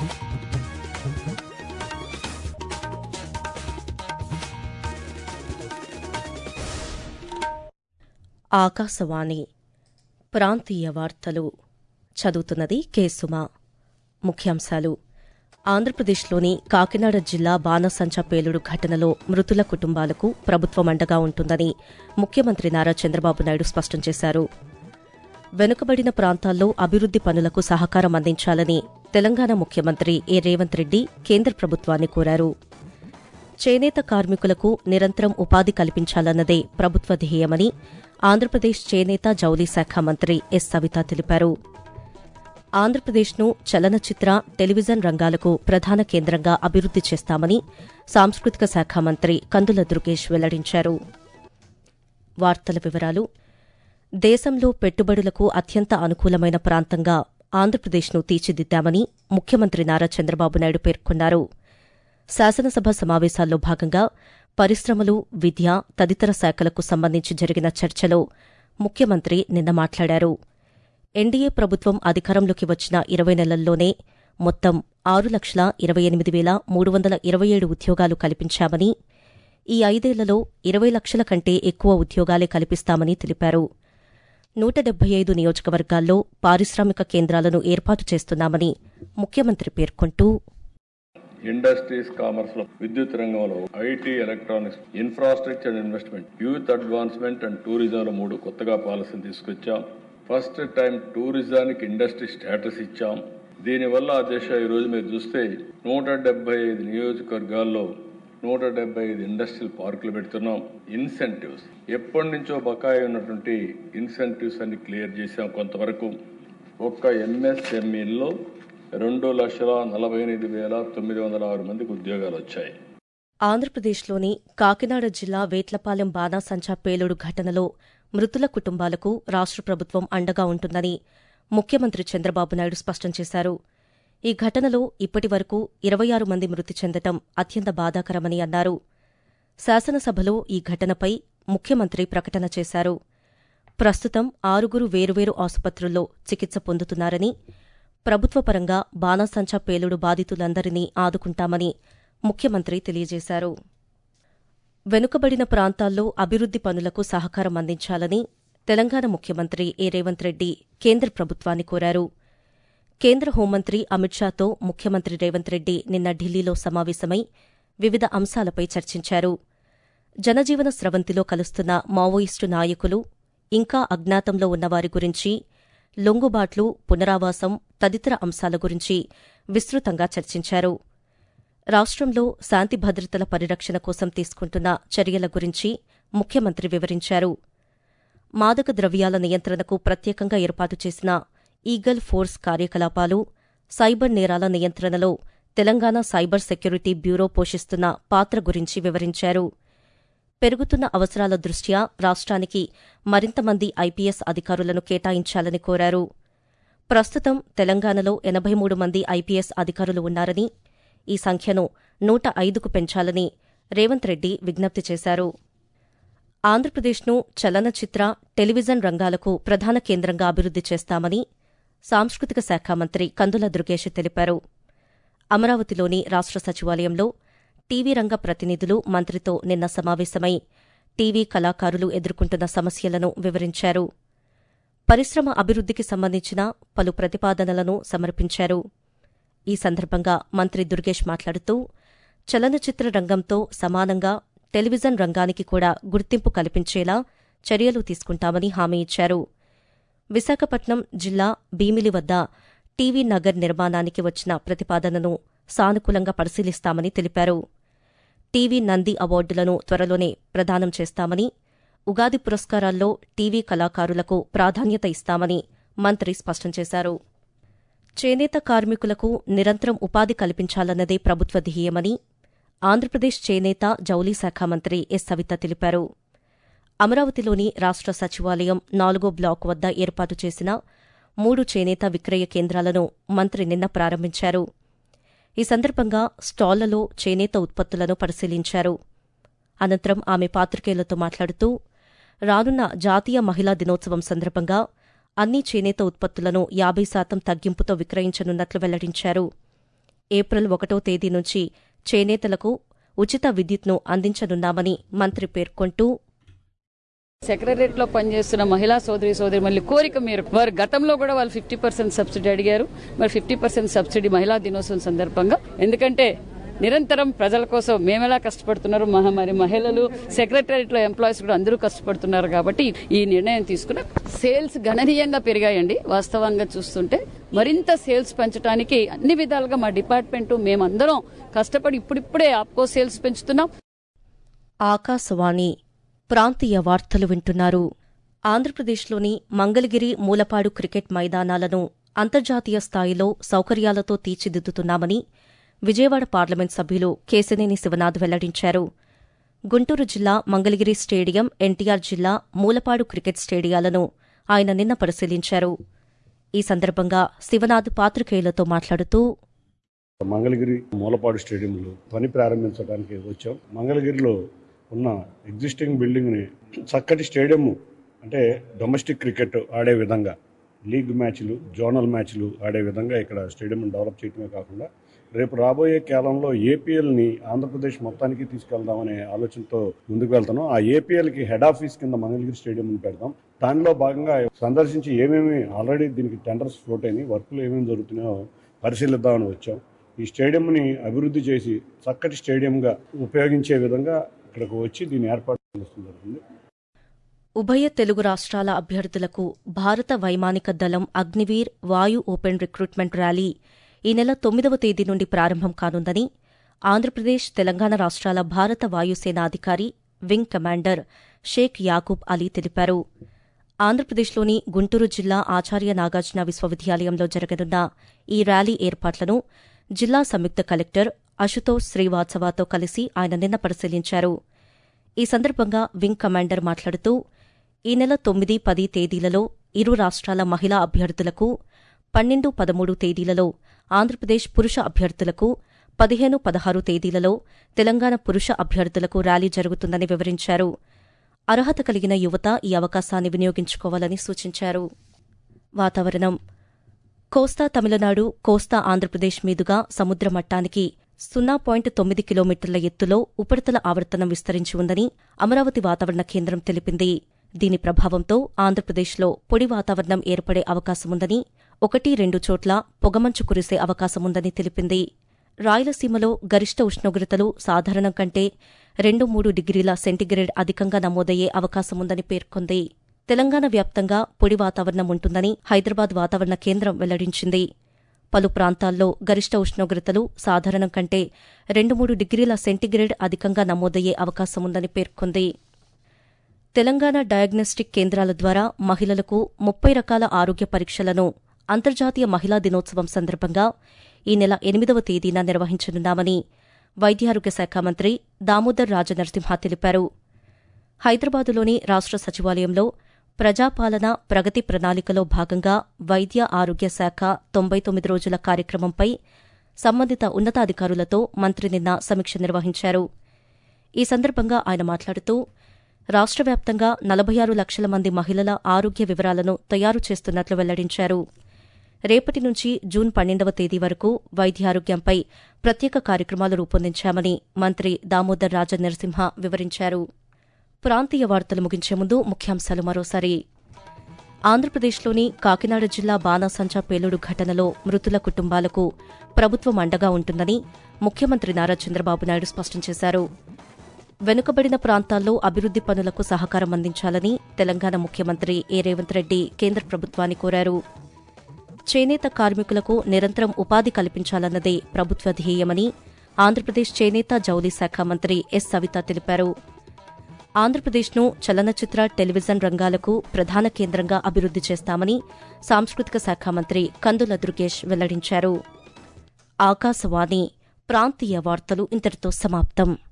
ఆకాశవాణి ప్రాంతీయ వార్తలు చదువుతున్నది కేసుమ ముఖ్యాంశాలు ఆంధ్రప్రదేశ్లోని కాకినాడ జిల్లా బాణసంచ పేలుడు ఘటనలో మృతుల కుటుంబాలకు ప్రభుత్వం అండగా ఉంటుందని ముఖ్యమంత్రి నారా చంద్రబాబు నాయుడు స్పష్టం చేశారు వెనుకబడిన ప్రాంతాల్లో అభివృద్ది పనులకు సహకారం అందించాలని తెలంగాణ ముఖ్యమంత్రి ఏ రేవంత్ రెడ్డి కేంద్ర ప్రభుత్వాన్ని కోరారు చేనేత కార్మికులకు నిరంతరం ఉపాధి కల్పించాలన్నదే ప్రభుత్వ ధ్యేయమని ఆంధ్రప్రదేశ్ చేనేత జౌళి శాఖ మంత్రి ఎస్ సవిత తెలిపారు ఆంధ్రప్రదేశ్ను చలనచిత్ర టెలివిజన్ రంగాలకు ప్రధాన కేంద్రంగా అభివృద్ది చేస్తామని సాంస్కృతిక శాఖ మంత్రి కందుల దుర్గేష్ వెల్లడించారు వార్తల వివరాలు దేశంలో పెట్టుబడులకు అత్యంత అనుకూలమైన ప్రాంతంగా ఆంధ్రప్రదేశ్ను తీర్చిదిద్దామని ముఖ్యమంత్రి నారా చంద్రబాబు నాయుడు పేర్కొన్నారు శాసనసభ సమావేశాల్లో భాగంగా పరిశ్రమలు విద్య తదితర శాఖలకు సంబంధించి జరిగిన చర్చలో ముఖ్యమంత్రి నిన్న మాట్లాడారు ఎన్డీఏ ప్రభుత్వం అధికారంలోకి వచ్చిన ఇరవై నెలల్లోనే మొత్తం ఆరు లక్షల ఇరవై ఎనిమిది వేల మూడు వందల ఇరవై ఏడు ఉద్యోగాలు కల్పించామని ఈ ఐదేళ్లలో ఇరవై లక్షల కంటే ఎక్కువ ఉద్యోగాలే కల్పిస్తామని తెలిపారు నూట డెబ్బై ఐదు నియోజకవర్గాల్లో పారిశ్రామిక కేంద్రాలను ఏర్పాటు చేస్తున్నామని ముఖ్యమంత్రి పేర్కొంటూ ఇండస్ట్రీస్ కామర్స్ లో విద్యుత్ రంగంలో IT electronics infrastructure and investment youth advancement and tourism లో మూడు కొత్తగా పాలసీలు తీసుకొచ్చాం ఫస్ట్ టైం టూరిజానికి ఇండస్ట్రీ స్టేటస్ ఇచ్చాం దీనివల్ల అధ్యక్ష ఈ రోజు మీరు చూస్తే నూట డెబ్బై ఐదు నియోజకవర్గాల్లో నూట డెబ్బై ఐదు ఇండస్ట్రియల్ పార్కులు పెడుతున్నాం ఇన్సెంటివ్స్ ఎప్పటి నుంచో బకాయి ఉన్నటువంటి ఇన్సెంటివ్స్ అన్ని క్లియర్ చేశాం కొంతవరకు ఒక్క ఎంఎస్ఎంఈలో రెండు లక్షల నలభై ఎనిమిది వేల తొమ్మిది వందల ఆరు మందికి ఉద్యోగాలు వచ్చాయి ఆంధ్రప్రదేశ్లోని కాకినాడ జిల్లా వేట్లపాలెం బాణాసంచా పేలుడు ఘటనలో మృతుల కుటుంబాలకు రాష్ట్ర ప్రభుత్వం అండగా ఉంటుందని ముఖ్యమంత్రి చంద్రబాబు నాయుడు స్పష్టం చేశారు ఈ ఘటనలో ఇప్పటి వరకు ఇరవై ఆరు మంది మృతి చెందటం అత్యంత బాధాకరమని అన్నారు శాసనసభలో ఈ ఘటనపై ముఖ్యమంత్రి ప్రకటన చేశారు ప్రస్తుతం ఆరుగురు వేరువేరు ఆసుపత్రుల్లో చికిత్స పొందుతున్నారని ప్రభుత్వపరంగా బాణాసంచా పేలుడు బాధితులందరినీ ఆదుకుంటామని ముఖ్యమంత్రి తెలియజేశారు వెనుకబడిన ప్రాంతాల్లో అభివృద్ది పనులకు సహకారం అందించాలని తెలంగాణ ముఖ్యమంత్రి ఏ రేవంత్ రెడ్డి కేంద్ర ప్రభుత్వాన్ని కోరారు కేంద్ర హోంమంత్రి అమిత్ షాతో ముఖ్యమంత్రి రేవంత్ రెడ్డి నిన్న ఢిల్లీలో సమావేశమై వివిధ అంశాలపై చర్చించారు జనజీవన స్రవంతిలో కలుస్తున్న మావోయిస్టు నాయకులు ఇంకా అజ్ఞాతంలో ఉన్నవారి గురించి లొంగుబాట్లు పునరావాసం తదితర అంశాల గురించి విస్తృతంగా చర్చించారు రాష్ట్రంలో శాంతి భద్రతల పరిరక్షణ కోసం తీసుకుంటున్న చర్యల గురించి ముఖ్యమంత్రి వివరించారు మాదక ద్రవ్యాల నియంత్రణకు ప్రత్యేకంగా ఏర్పాటు చేసిన ఈగల్ ఫోర్స్ కార్యకలాపాలు సైబర్ నేరాల నియంత్రణలో తెలంగాణ సైబర్ సెక్యూరిటీ బ్యూరో పోషిస్తున్న పాత్ర గురించి వివరించారు పెరుగుతున్న అవసరాల దృష్ట్యా రాష్ట్రానికి మరింత మంది ఐపీఎస్ అధికారులను కేటాయించాలని కోరారు ప్రస్తుతం తెలంగాణలో ఎనబై మూడు మంది ఐపీఎస్ అధికారులు ఉన్నారని ఈ సంఖ్యను నూట ఐదుకు పెంచాలని రేవంత్ రెడ్డి విజ్ఞప్తి చేశారు ఆంధ్రప్రదేశ్ను చలనచిత్ర టెలివిజన్ రంగాలకు ప్రధాన కేంద్రంగా అభివృద్ది చేస్తామని సాంస్కృతిక శాఖ మంత్రి కందుల దుర్గేష్ తెలిపారు అమరావతిలోని రాష్ట్ర సచివాలయంలో టీవీ రంగ ప్రతినిధులు మంత్రితో నిన్న సమావేశమై టీవీ కళాకారులు ఎదుర్కొంటున్న సమస్యలను వివరించారు పరిశ్రమ అభివృద్దికి సంబంధించిన పలు ప్రతిపాదనలను సమర్పించారు ఈ సందర్భంగా మంత్రి దుర్గేష్ మాట్లాడుతూ చలనచిత్ర రంగంతో సమానంగా టెలివిజన్ రంగానికి కూడా గుర్తింపు కల్పించేలా చర్యలు తీసుకుంటామని హామీ ఇచ్చారు విశాఖపట్నం జిల్లా భీమిలి వద్ద టీవీ నగర్ నిర్మాణానికి వచ్చిన ప్రతిపాదనను సానుకూలంగా పరిశీలిస్తామని తెలిపారు టీవీ నంది అవార్డులను త్వరలోనే ప్రదానం చేస్తామని ఉగాది పురస్కారాల్లో టీవీ కళాకారులకు ప్రాధాన్యత ఇస్తామని మంత్రి స్పష్టం చేశారు చేనేత కార్మికులకు నిరంతరం ఉపాధి కల్పించాలన్నదే ప్రభుత్వ ధ్యేయమని ఆంధ్రప్రదేశ్ చేనేత జౌళి శాఖ మంత్రి ఎస్ సవిత తెలిపారు అమరావతిలోని రాష్ట్ర సచివాలయం నాలుగో బ్లాక్ వద్ద ఏర్పాటు చేసిన మూడు చేనేత విక్రయ కేంద్రాలను మంత్రి నిన్న ప్రారంభించారు ఈ సందర్భంగా స్టాళ్లలో చేనేత ఉత్పత్తులను పరిశీలించారు అనంతరం ఆమె పాత్రికేయులతో మాట్లాడుతూ రానున్న జాతీయ మహిళా దినోత్సవం సందర్భంగా అన్ని చేనేత ఉత్పత్తులను యాభై శాతం తగ్గింపుతో విక్రయించనున్నట్లు వెల్లడించారు ఏప్రిల్ ఒకటో తేదీ నుంచి చేనేతలకు ఉచిత విద్యుత్ను అందించనున్నామని మంత్రి పేర్కొంటూ సెక్రటరియట్ లో పనిచేస్తున్న మహిళా సోదరి సోదరి మళ్ళీ కోరిక మీరు వారు గతంలో కూడా వాళ్ళు ఫిఫ్టీ పర్సెంట్ సబ్సిడీ అడిగారు మరి ఫిఫ్టీ పర్సెంట్ సబ్సిడీ మహిళా దినోత్సవం సందర్భంగా ఎందుకంటే నిరంతరం ప్రజల కోసం మేమెలా కష్టపడుతున్నారు మహా- మరి మహిళలు సెక్రటరియట్ లో ఎంప్లాయీస్ కూడా అందరూ కష్టపడుతున్నారు కాబట్టి ఈ నిర్ణయం తీసుకున్న సేల్స్ గణనీయంగా పెరిగాయండి వాస్తవంగా చూస్తుంటే మరింత సేల్స్ పెంచడానికి అన్ని విధాలుగా మా డిపార్ట్మెంట్ మేమందరం కష్టపడి ఇప్పుడిప్పుడే ఆప్కో సేల్స్ పెంచుతున్నాం ఆకాశవాణి ప్రాంతీయ వార్తలు వింటున్నారు ఆంధ్రప్రదేశ్లోని మంగళగిరి మూలపాడు క్రికెట్ మైదానాలను అంతర్జాతీయ స్థాయిలో సౌకర్యాలతో తీర్చిదిద్దుతున్నామని విజయవాడ పార్లమెంట్ సభ్యులు కేశినేని శివనాథ్ వెల్లడించారు గుంటూరు జిల్లా మంగళగిరి స్టేడియం ఎన్టీఆర్ జిల్లా మూలపాడు క్రికెట్ స్టేడియాలను ఆయన నిన్న పరిశీలించారు ఈ సందర్భంగా శివనాథ్ పాత్రికేయులతో మాట్లాడుతూ మంగళగిరి మూలపాడు స్టేడియంలో పని ప్రారంభించడానికి వచ్చాం మంగళగిరిలో ఉన్న ఎగ్జిస్టింగ్ బిల్డింగ్ని చక్కటి స్టేడియం అంటే డొమెస్టిక్ క్రికెట్ ఆడే విధంగా లీగ్ మ్యాచ్లు జోనల్ మ్యాచ్లు ఆడే విధంగా ఇక్కడ స్టేడియం డెవలప్ చేయడమే కాకుండా రేపు రాబోయే కాలంలో ఏపీఎల్ని ఆంధ్రప్రదేశ్ మొత్తానికి తీసుకెళ్దామనే ఆలోచనతో ముందుకు వెళ్తున్నాం ఆ ఏపీఎల్కి హెడ్ ఆఫీస్ కింద మంగళగిరి స్టేడియం పెడదాం దానిలో భాగంగా సందర్శించి ఏమేమి ఆల్రెడీ దీనికి టెండర్స్ ఫ్లోట్ అయినాయి వర్కులు ఏమేమి జరుగుతున్నాయో పరిశీలిద్దామని వచ్చాం ఈ స్టేడియంని అభివృద్ధి చేసి చక్కటి స్టేడియంగా ఉపయోగించే విధంగా ఇక్కడికి వచ్చి దీన్ని ఏర్పాటు చేస్తుంది జరుగుతుంది ఉభయ తెలుగు రాష్ట్రాల అభ్యర్థులకు భారత వైమానిక దళం అగ్నివీర్ వాయు ఓపెన్ రిక్రూట్మెంట్ ర్యాలీ ఈ నెల తొమ్మిదవ తేదీ నుండి ప్రారంభం కానుందని ఆంధ్రప్రదేశ్ తెలంగాణ రాష్ట్రాల భారత వాయుసేన అధికారి వింగ్ కమాండర్ షేక్ యాకూబ్ అలీ తెలిపారు ఆంధ్రప్రదేశ్లోని గుంటూరు జిల్లా ఆచార్య నాగార్జున విశ్వవిద్యాలయంలో జరగనున్న ఈ ర్యాలీ ఏర్పాట్లను జిల్లా సంయుక్త కలెక్టర్ అశుతోష్ శ్రీవాత్సవాతో కలిసి ఆయన నిన్న పరిశీలించారు ఈ సందర్భంగా వింగ్ కమాండర్ మాట్లాడుతూ ఈ నెల తొమ్మిది పది తేదీలలో ఇరు రాష్ట్రాల మహిళా అభ్యర్థులకు పన్నెండు పదమూడు తేదీలలో ఆంధ్రప్రదేశ్ పురుష అభ్యర్థులకు పదిహేను పదహారు తేదీలలో తెలంగాణ పురుష అభ్యర్థులకు ర్యాలీ జరుగుతుందని వివరించారు అర్హత కలిగిన యువత ఈ అవకాశాన్ని వినియోగించుకోవాలని సూచించారు వాతావరణం కోస్తా తమిళనాడు కోస్తా ఆంధ్రప్రదేశ్ మీదుగా సముద్ర మట్టానికి సున్నా పాయింట్ తొమ్మిది కిలోమీటర్ల ఎత్తులో ఉపరితల ఆవర్తనం విస్తరించి ఉందని అమరావతి వాతావరణ కేంద్రం తెలిపింది దీని ప్రభావంతో ఆంధ్రప్రదేశ్లో పొడి వాతావరణం ఏర్పడే అవకాశముందని ఒకటి రెండు చోట్ల పొగమంచు కురిసే అవకాశముందని తెలిపింది రాయలసీమలో గరిష్ట ఉష్ణోగ్రతలు సాధారణం కంటే రెండు మూడు డిగ్రీల సెంటీగ్రేడ్ అధికంగా నమోదయ్యే అవకాశముందని పేర్కొంది తెలంగాణ వ్యాప్తంగా పొడి వాతావరణం ఉంటుందని హైదరాబాద్ వాతావరణ కేంద్రం వెల్లడించింది పలు ప్రాంతాల్లో గరిష్ట ఉష్ణోగ్రతలు సాధారణం కంటే రెండు మూడు డిగ్రీల సెంటీగ్రేడ్ అధికంగా నమోదయ్యే అవకాశముందని పేర్కొంది తెలంగాణ డయాగ్నోస్టిక్ కేంద్రాల ద్వారా మహిళలకు ముప్పై రకాల ఆరోగ్య పరీక్షలను అంతర్జాతీయ మహిళా దినోత్సవం సందర్భంగా ఈ నెల ఎనిమిదవ తేదీన నిర్వహించనున్నామని వైద్యారోగ్య శాఖ మంత్రి దామోదర్ రాజనరసింహ తెలిపారు హైదరాబాదులోని రాష్ట్ర సచివాలయంలో ప్రజాపాలన ప్రగతి ప్రణాళికలో భాగంగా వైద్య ఆరోగ్య శాఖ తొంభై తొమ్మిది రోజుల కార్యక్రమంపై సంబంధిత ఉన్నతాధికారులతో మంత్రి నిన్న సమీక్ష నిర్వహించారు ఈ సందర్భంగా ఆయన మాట్లాడుతూ రాష్ట్ర వ్యాప్తంగా నలభై ఆరు లక్షల మంది మహిళల ఆరోగ్య వివరాలను తయారు చేస్తున్నట్లు వెల్లడించారు రేపటి నుంచి జూన్ పన్నెండవ తేదీ వరకు వైద్యారోగ్యంపై ప్రత్యేక కార్యక్రమాలు రూపొందించామని మంత్రి దామోదర్ రాజ నరసింహ వివరించారు ప్రాంతీయ వార్తలు ముగించే ముందు ముఖ్యాంశాలు మరోసారి ఆంధ్రప్రదేశ్లోని కాకినాడ జిల్లా బాణాసంచా పేలుడు ఘటనలో మృతుల కుటుంబాలకు ప్రభుత్వం అండగా ఉంటుందని ముఖ్యమంత్రి నారా చంద్రబాబు నాయుడు స్పష్టం చేశారు వెనుకబడిన ప్రాంతాల్లో అభివృద్ది పనులకు సహకారం అందించాలని తెలంగాణ ముఖ్యమంత్రి ఏ రేవంత్ రెడ్డి కేంద్ర ప్రభుత్వాన్ని కోరారు చేనేత కార్మికులకు నిరంతరం ఉపాధి కల్పించాలన్నదే ప్రభుత్వ ధ్యేయమని ఆంధ్రప్రదేశ్ చేనేత జౌళి శాఖ మంత్రి ఎస్ సవిత తెలిపారు ఆంధ్రప్రదేశ్ను చలనచిత్ర టెలివిజన్ రంగాలకు ప్రధాన కేంద్రంగా అభివృద్ది చేస్తామని సాంస్కృతిక శాఖ మంత్రి కందుల దుర్గేష్ వెల్లడించారు ఆకాశవాణి ప్రాంతీయ వార్తలు ఇంతటితో సమాప్తం